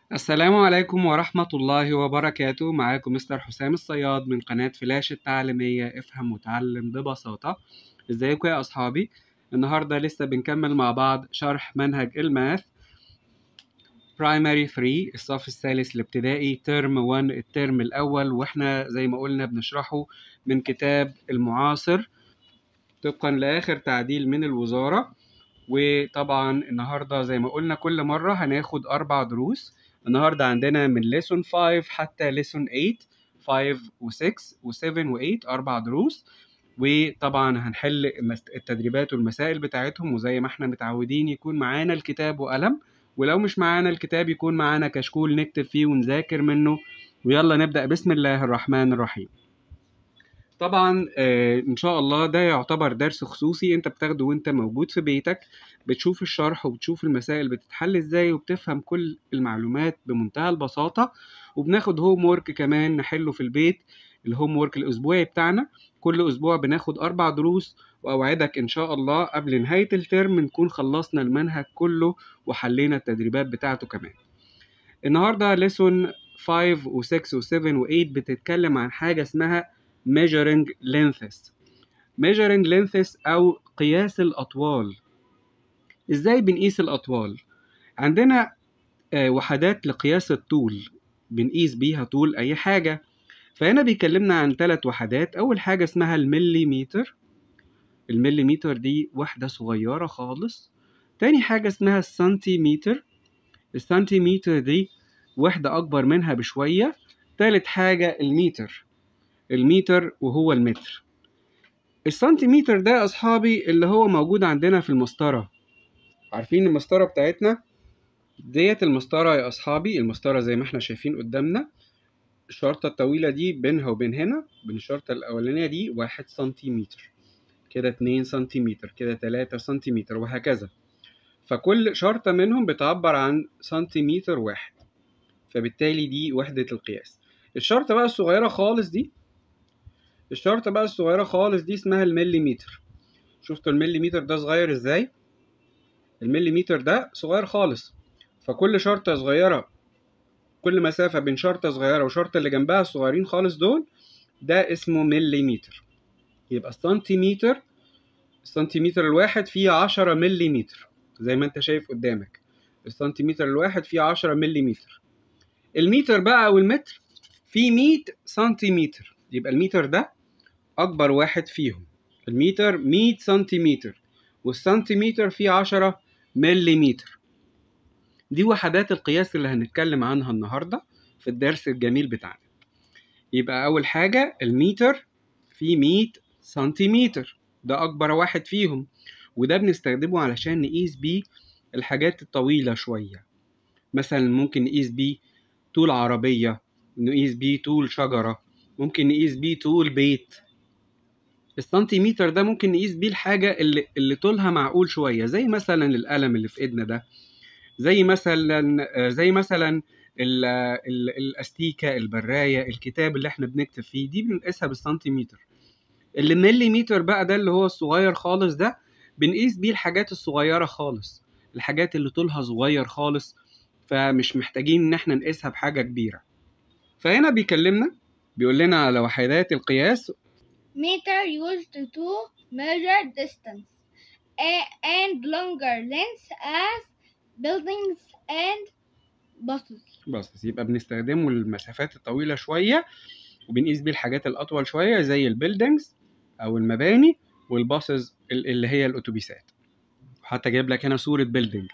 السلام عليكم ورحمة الله وبركاته معاكم مستر حسام الصياد من قناة فلاش التعليمية افهم وتعلم ببساطة ازيكم يا أصحابي النهاردة لسه بنكمل مع بعض شرح منهج الماث برايمري 3 الصف الثالث الابتدائي ترم 1 الترم الأول واحنا زي ما قلنا بنشرحه من كتاب المعاصر طبقا لآخر تعديل من الوزارة وطبعا النهاردة زي ما قلنا كل مرة هناخد أربع دروس النهاردة عندنا من ليسون 5 حتى ليسون 8 5 و6 و7 و8 أربع دروس وطبعا هنحل التدريبات والمسائل بتاعتهم وزي ما احنا متعودين يكون معانا الكتاب وقلم ولو مش معانا الكتاب يكون معانا كشكول نكتب فيه ونذاكر منه ويلا نبدأ بسم الله الرحمن الرحيم طبعا آه ان شاء الله ده يعتبر درس خصوصي انت بتاخده وانت موجود في بيتك بتشوف الشرح وبتشوف المسائل بتتحل ازاي وبتفهم كل المعلومات بمنتهى البساطة وبناخد هوم وورك كمان نحله في البيت الهوم وورك الاسبوعي بتاعنا كل اسبوع بناخد اربع دروس واوعدك ان شاء الله قبل نهاية الترم نكون خلصنا المنهج كله وحلينا التدريبات بتاعته كمان النهاردة ليسون 5 و6 و7 و8 بتتكلم عن حاجة اسمها measuring lengths measuring lengths أو قياس الأطوال إزاي بنقيس الأطوال عندنا آه، وحدات لقياس الطول بنقيس بيها طول أي حاجة فهنا بيكلمنا عن ثلاث وحدات أول حاجة اسمها المليمتر المليمتر دي وحدة صغيرة خالص تاني حاجة اسمها السنتيمتر السنتيمتر دي وحدة أكبر منها بشوية تالت حاجة المتر المتر وهو المتر السنتيمتر ده يا أصحابي اللي هو موجود عندنا في المسطرة عارفين المسطرة بتاعتنا ديت المسطرة يا أصحابي المسطرة زي ما احنا شايفين قدامنا الشرطة الطويلة دي بينها وبين هنا بين الشرطة الأولانية دي واحد سنتيمتر كده اتنين سنتيمتر كده تلاتة سنتيمتر وهكذا فكل شرطة منهم بتعبر عن سنتيمتر واحد فبالتالي دي وحدة القياس الشرطة بقى الصغيرة خالص دي الشرطة بقى الصغيرة خالص دي اسمها المليمتر شفتوا المليمتر ده صغير ازاي المليمتر ده صغير خالص فكل شرطة صغيرة كل مسافة بين شرطة صغيرة وشرطة اللي جنبها الصغيرين خالص دول ده اسمه مليمتر يبقى السنتيمتر السنتيمتر الواحد فيه عشرة مليمتر زي ما انت شايف قدامك السنتيمتر الواحد فيه عشرة مليمتر المتر بقى او المتر فيه مية سنتيمتر يبقى المتر ده أكبر واحد فيهم المتر مية سنتيمتر والسنتيمتر فيه عشرة مليمتر دي وحدات القياس اللي هنتكلم عنها النهاردة في الدرس الجميل بتاعنا يبقى أول حاجة المتر فيه مية سنتيمتر ده أكبر واحد فيهم وده بنستخدمه علشان نقيس بيه الحاجات الطويلة شوية مثلا ممكن نقيس بيه طول عربية نقيس بيه طول شجرة ممكن نقيس بيه طول بيت السنتيمتر ده ممكن نقيس بيه الحاجة اللي, اللي طولها معقول شوية زي مثلا القلم اللي في ايدنا ده زي مثلا زي مثلا ال ال الاستيكة البراية الكتاب اللي احنا بنكتب فيه دي بنقيسها بالسنتيمتر اللي مليمتر بقى ده اللي هو الصغير خالص ده بنقيس بيه الحاجات الصغيرة خالص الحاجات اللي طولها صغير خالص فمش محتاجين ان احنا نقيسها بحاجة كبيرة فهنا بيكلمنا بيقول لنا على وحدات القياس meter used to measure distance a- and longer lengths as buildings and buses. بس يبقى بنستخدمه للمسافات الطويلة شوية وبنقيس بيه الحاجات الأطول شوية زي البيلدينجز أو المباني والباصز اللي هي الأتوبيسات حتى جايب لك هنا صورة بيلدينج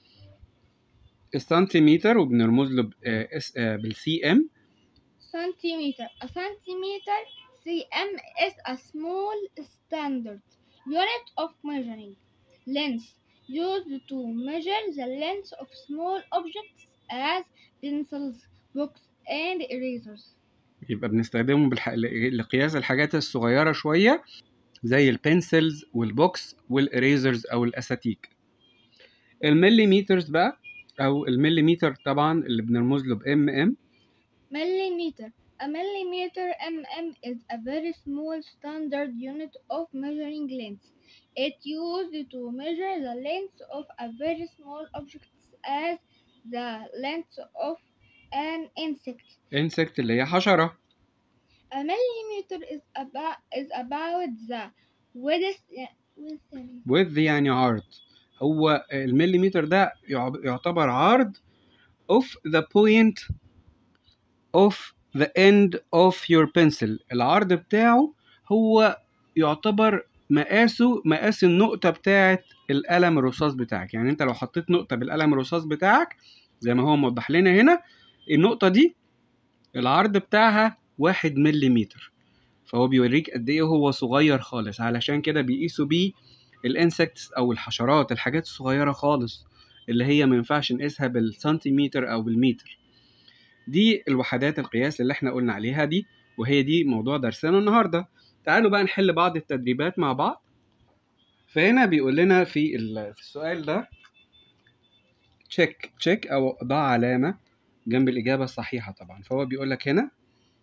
السنتيمتر وبنرمز له بالسي ام Centimeter. A centimeter cm is a small standard unit of measuring length used to measure the length of small objects as pencils, books, and erasers. يبقى بنستخدمه بالح... لقياس الحاجات الصغيرة شوية زي البنسلز والبوكس والإريزرز أو الأساتيك المليمترز بقى أو المليمتر طبعا اللي بنرمز له بام ام Millimeter. A millimeter mm is a very small standard unit of measuring length. It used to measure the length of a very small object as the length of an insect. insect اللي هي حشرة A millimeter is about is about the width width width يعني عرض هو المليمتر ده يعب- يعتبر عرض of the point of the end of your pencil العرض بتاعه هو يعتبر مقاسه مقاس النقطة بتاعة القلم الرصاص بتاعك يعني انت لو حطيت نقطة بالقلم الرصاص بتاعك زي ما هو موضح لنا هنا النقطة دي العرض بتاعها واحد مليمتر فهو بيوريك قد ايه هو صغير خالص علشان كده بيقيسوا بيه الانسكتس او الحشرات الحاجات الصغيرة خالص اللي هي ما ينفعش نقيسها بالسنتيمتر او بالمتر دي الوحدات القياس اللي احنا قلنا عليها دي وهي دي موضوع درسنا النهارده تعالوا بقى نحل بعض التدريبات مع بعض فهنا بيقول لنا في ال- في السؤال ده تشيك تشيك او ضع علامه جنب الاجابه الصحيحه طبعا فهو بيقول لك هنا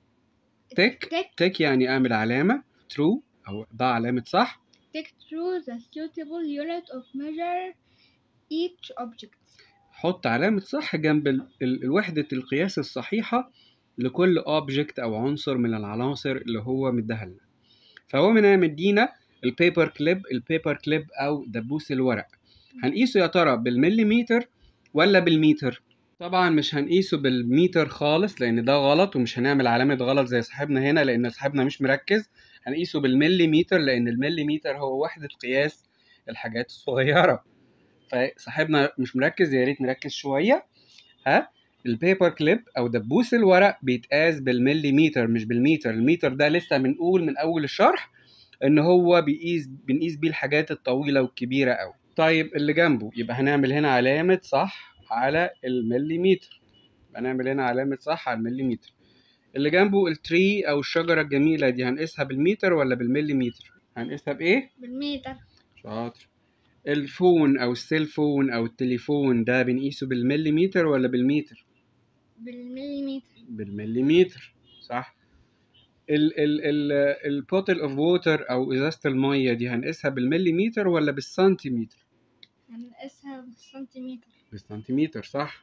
تك Tick تك يعني اعمل علامه ترو او ضع علامه صح tick through the suitable unit of measure each object. حط علامه صح جنب ال- ال- الوحده القياس الصحيحه لكل اوبجكت او عنصر من العناصر اللي هو مديها لنا فهو من هنا مدينا البيبر كليب البيبر كليب او دبوس الورق هنقيسه يا ترى بالمليمتر ولا بالمتر طبعا مش هنقيسه بالمتر خالص لان ده غلط ومش هنعمل علامة غلط زي صاحبنا هنا لان صاحبنا مش مركز هنقيسه بالمليمتر لان المليمتر هو وحدة قياس الحاجات الصغيرة فصاحبنا مش مركز يا ريت نركز شوية ها البيبر كليب او دبوس الورق بيتقاس بالمليمتر مش بالمتر المتر ده لسه بنقول من اول الشرح ان هو بيقيس بنقيس بيه الحاجات الطويله والكبيره قوي طيب اللي جنبه يبقى هنعمل هنا علامه صح على المليمتر يبقى هنعمل هنا علامه صح على المليمتر اللي جنبه التري او الشجره الجميله دي هنقيسها بالمتر ولا بالمليمتر هنقيسها بايه بالمتر شاطر الفون او السيلفون او التليفون ده بنقيسه بالمليمتر ولا بالمتر بالمليمتر بالمليمتر صح ال ال ال البوتل اوف ووتر او ازازه الميه دي هنقيسها بالمليمتر ولا بالسنتيمتر هنقيسها بالسنتيمتر بالسنتيمتر صح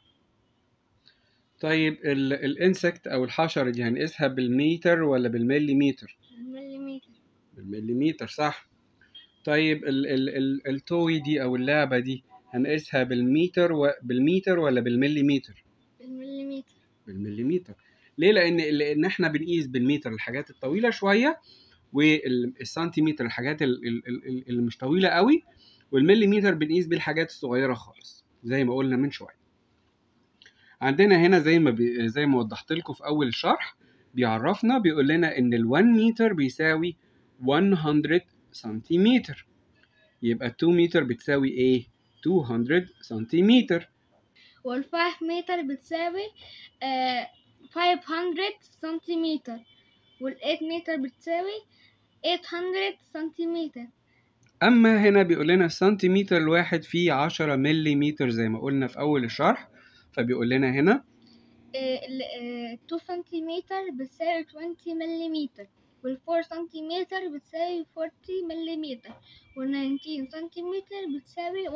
طيب الانسكت او الحشره دي هنقيسها بالمتر ولا بالمليمتر بالمليمتر بالمليمتر صح طيب ال ال ال التوي دي او اللعبه دي هنقيسها بالمتر و بالمتر ولا بالمليمتر بالمليمتر بالمليمتر ليه لان لان احنا بنقيس بالمتر الحاجات الطويله شويه والسنتيمتر الحاجات ال- ال- ال- اللي مش طويله قوي والمليمتر بنقيس بيه الحاجات الصغيره خالص زي ما قلنا من شويه عندنا هنا زي ما بي زي ما وضحت لكم في اول الشرح بيعرفنا بيقول لنا ان ال1 متر بيساوي 100 سنتيمتر يبقى 2 متر بتساوي ايه 200 سنتيمتر والفايف متر بتساوي آه 500 سنتيمتر والإيت متر بتساوي 800 سنتيمتر اما هنا بيقول لنا السنتيمتر الواحد فيه 10 مليمتر زي ما قلنا في اول الشرح فبيقول لنا هنا آه، ال- آه، 2 سنتيمتر بتساوي 20 مليمتر والفور سنتيمتر بتساوي 40 مليمتر والناينتين سنتيمتر بتساوي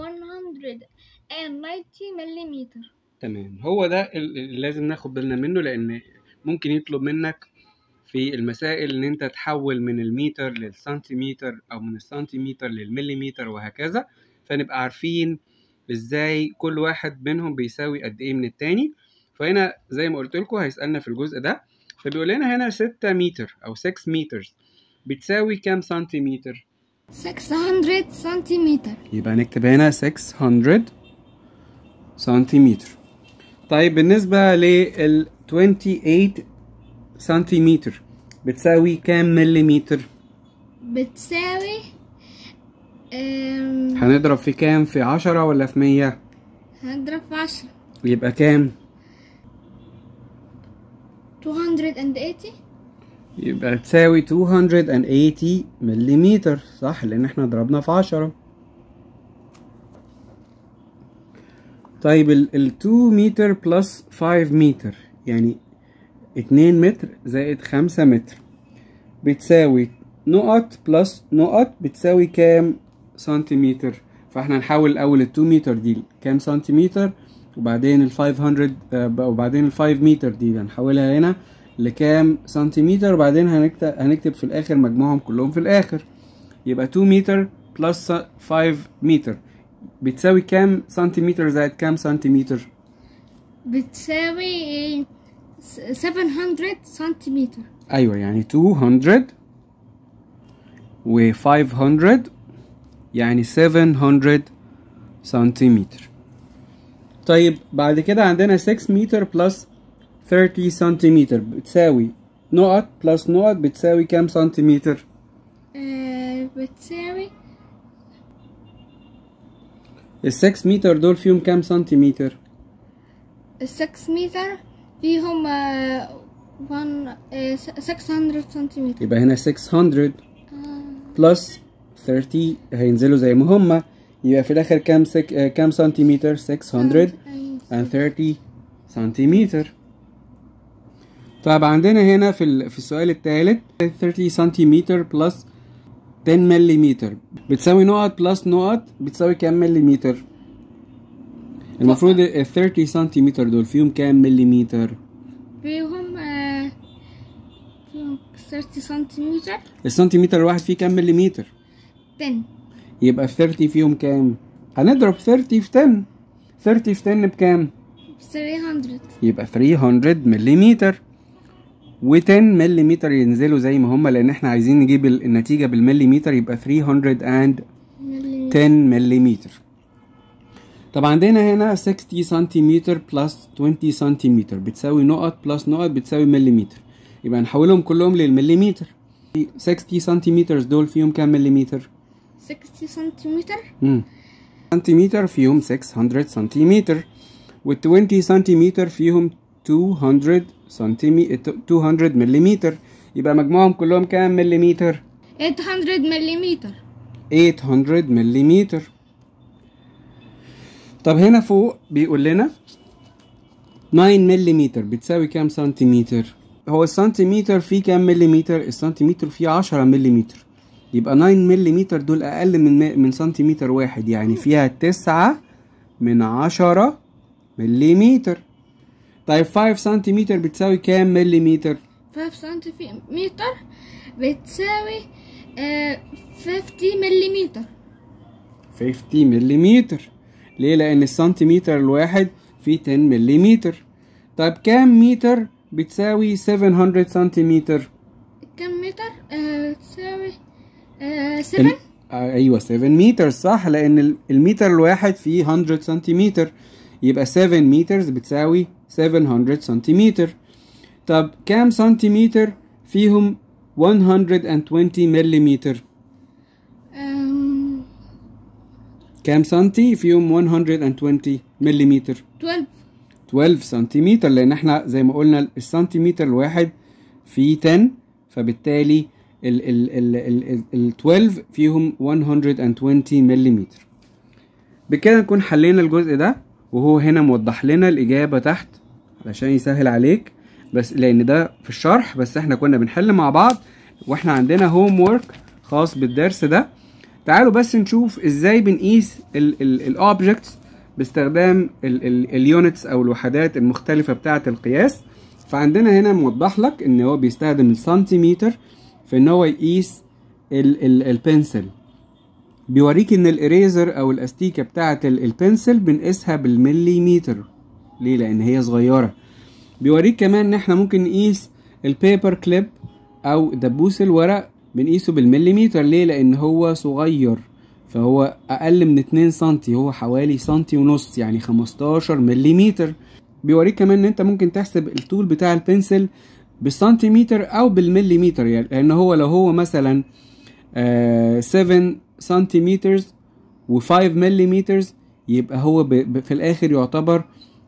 190 مليمتر تمام هو ده ال- اللي لازم ناخد بالنا منه لان ممكن يطلب منك في المسائل ان انت تحول من المتر للسنتيمتر او من السنتيمتر للمليمتر وهكذا فنبقى عارفين ازاي كل واحد منهم بيساوي قد ايه من التاني فهنا زي ما قلت لكم هيسألنا في الجزء ده فبيقول لنا هنا 6 متر او 6 متر بتساوي كام سنتيمتر 600 سنتيمتر يبقى نكتب هنا 600 سنتيمتر طيب بالنسبة لل 28 سنتيمتر بتساوي كام مليمتر؟ بتساوي أم... هنضرب في كام؟ في عشرة ولا في مية؟ هنضرب في عشرة يبقى كام؟ 280 يبقى تساوي 280 مليمتر صح لأن احنا ضربنا في عشرة طيب ال ال 2 متر بلس 5 متر يعني 2 متر زائد 5 متر بتساوي نقط بلس نقط بتساوي كام سنتيمتر فاحنا نحول الأول ال 2 متر دي كام سنتيمتر وبعدين ال 500 آه، وبعدين ال 5 متر دي هنحولها هنا لكام سنتيمتر وبعدين هنكتب هنكتب في الاخر مجموعهم كلهم في الاخر يبقى 2 متر بلس 5 متر بتساوي كام سنتيمتر زائد كام سنتيمتر بتساوي 700 سنتيمتر ايوه يعني 200 و 500 يعني 700 سنتيمتر طيب بعد كده عندنا 6 متر بلس 30 سنتيمتر بتساوي نقط بلس نقط بتساوي كام سنتيمتر آه، بتساوي ال 6 متر دول فيهم كام سنتيمتر 6 متر فيهم آه، one- آه، 600 سنتيمتر يبقى هنا 600 آه، بلس 30 هينزلوا زي ما هما يبقى في الاخر كام سك... آه، كام سنتيمتر 600 and 30 سنتيمتر طيب عندنا هنا في ال... في السؤال الثالث 30 سنتيمتر بلس 10 مليمتر بتساوي نقط بلس نقط بتساوي كام مليمتر المفروض ال 30 سنتيمتر دول فيهم كام مليمتر فيهم آه، فيهم 30 سنتيمتر السنتيمتر الواحد فيه كام مليمتر 10 يبقى 30 فيهم كام هنضرب 30 في 10 30 في 10 بكام 300 يبقى 300 مليمتر و10 مليمتر ينزلوا زي ما هما لان احنا عايزين نجيب ال- النتيجة بالمليمتر يبقى 310 مليمتر مليمتر طب عندنا هنا 60 سنتيمتر بلس 20 سنتيمتر بتساوي نقط بلس نقط بتساوي مليمتر يبقى نحولهم كلهم للمليمتر 60 سنتيمتر دول فيهم كام مليمتر 60 سنتيمتر مم. سنتيمتر فيهم 600 سنتيمتر وال 20 سنتيمتر فيهم 200 سنتيمتر 200 مليمتر يبقى مجموعهم كلهم كام مليمتر 800 مليمتر 800 مليمتر طب هنا فوق بيقول لنا 9 مليمتر بتساوي كام سنتيمتر هو السنتيمتر فيه كام مليمتر السنتيمتر فيه 10 مليمتر يبقى 9 مليمتر دول اقل من من سنتيمتر واحد يعني فيها 9 من 10 مليمتر طيب 5 سنتيمتر بتساوي كام مليمتر 5 سنتيمتر بتساوي آه، 50 مليمتر 50 مليمتر ليه لان السنتيمتر الواحد فيه 10 مليمتر طيب كام متر بتساوي 700 سنتيمتر كم متر آه، تساوي آه، ال- 7 آه ايوه 7 متر صح لان ال- المتر الواحد فيه 100 سنتيمتر يبقى 7 متر بتساوي 700 سنتيمتر طب كام سنتيمتر فيهم 120 مليمتر آم، كام سنتي فيهم 120 مليمتر 12 12 سنتيمتر لان احنا زي ما قلنا السنتيمتر الواحد فيه 10 فبالتالي ال ال ال ال ال 12 فيهم 120 مليمتر بكده نكون حلينا الجزء ده وهو هنا موضح لنا الإجابة تحت علشان يسهل عليك بس لأن ده في الشرح بس احنا كنا بنحل مع بعض واحنا عندنا هوم وورك خاص بالدرس ده تعالوا بس نشوف ازاي بنقيس الاوبجكتس باستخدام اليونتس او الوحدات المختلفة بتاعة القياس فعندنا هنا موضح لك ان هو بيستخدم السنتيمتر في ان هو يقيس ال- ال- البنسل بيوريك ان الاريزر او الاستيكة بتاعة ال- البنسل بنقيسها بالمليمتر ليه لان هي صغيرة بيوريك كمان ان احنا ممكن نقيس البيبر كليب او دبوس الورق بنقيسه بالمليمتر ليه لان هو صغير فهو اقل من 2 سنتي هو حوالي سنتي ونص يعني 15 مليمتر بيوريك كمان ان انت ممكن تحسب الطول بتاع البنسل بالسنتيمتر او بالمليمتر يعني لان هو لو هو مثلا آه 7 سنتيمتر و5 مليمتر يبقى هو ب... ب... في الاخر يعتبر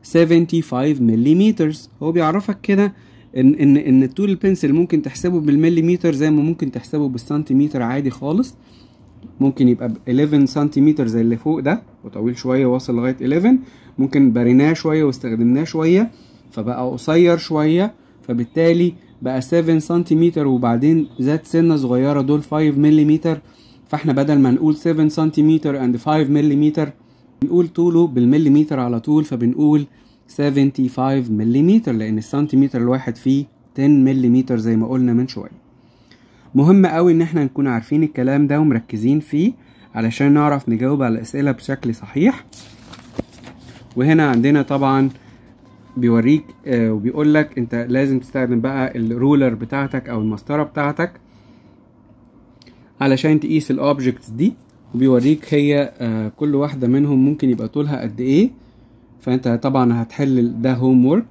75 مليمتر هو بيعرفك كده ان ان ان طول البنسل ممكن تحسبه بالمليمتر زي ما ممكن تحسبه بالسنتيمتر عادي خالص ممكن يبقى ب 11 سنتيمتر زي اللي فوق ده وطويل شويه واصل لغايه 11 ممكن بريناه شويه واستخدمناه شويه فبقى قصير شويه فبالتالي بقى 7 سنتيمتر وبعدين زاد سنه صغيره دول 5 مليمتر فاحنا بدل ما نقول 7 سنتيمتر and 5 مليمتر بنقول طوله بالمليمتر على طول فبنقول 75 مليمتر لان السنتيمتر الواحد فيه 10 مليمتر زي ما قلنا من شويه مهم قوي ان احنا نكون عارفين الكلام ده ومركزين فيه علشان نعرف نجاوب على الاسئله بشكل صحيح وهنا عندنا طبعا بيوريك آه وبيقول لك انت لازم تستخدم بقى الرولر بتاعتك او المسطره بتاعتك علشان تقيس الاوبجكتس دي وبيوريك هي آه كل واحده منهم ممكن يبقى طولها قد ايه فانت طبعا هتحل ده هوم وورك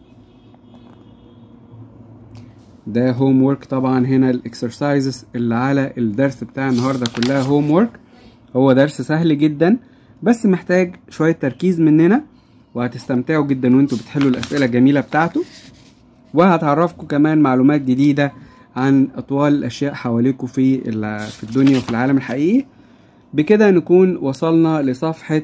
ده هوم وورك طبعا هنا الاكسرسايزز اللي على الدرس بتاع النهارده كلها هوم وورك هو درس سهل جدا بس محتاج شويه تركيز مننا وهتستمتعوا جدا وانتوا بتحلوا الاسئله الجميله بتاعته وهتعرفكم كمان معلومات جديده عن اطوال الاشياء حواليكم في في الدنيا وفي العالم الحقيقي بكده نكون وصلنا لصفحه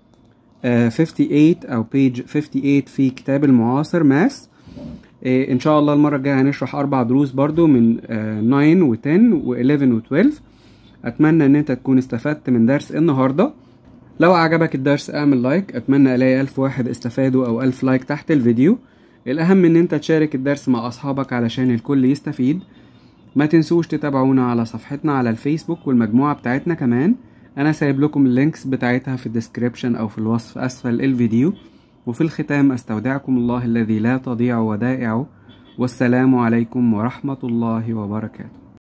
58 او بيج 58 في كتاب المعاصر ماس ان شاء الله المره الجايه هنشرح اربع دروس برضو من 9 و10 و11 و12 اتمنى ان انت تكون استفدت من درس النهارده لو عجبك الدرس اعمل لايك اتمنى الاقي الف واحد استفادوا او الف لايك تحت الفيديو الاهم ان انت تشارك الدرس مع اصحابك علشان الكل يستفيد ما تنسوش تتابعونا على صفحتنا على الفيسبوك والمجموعة بتاعتنا كمان انا سايب لكم اللينكس بتاعتها في الديسكريبشن او في الوصف اسفل الفيديو وفي الختام استودعكم الله الذي لا تضيع ودائعه والسلام عليكم ورحمة الله وبركاته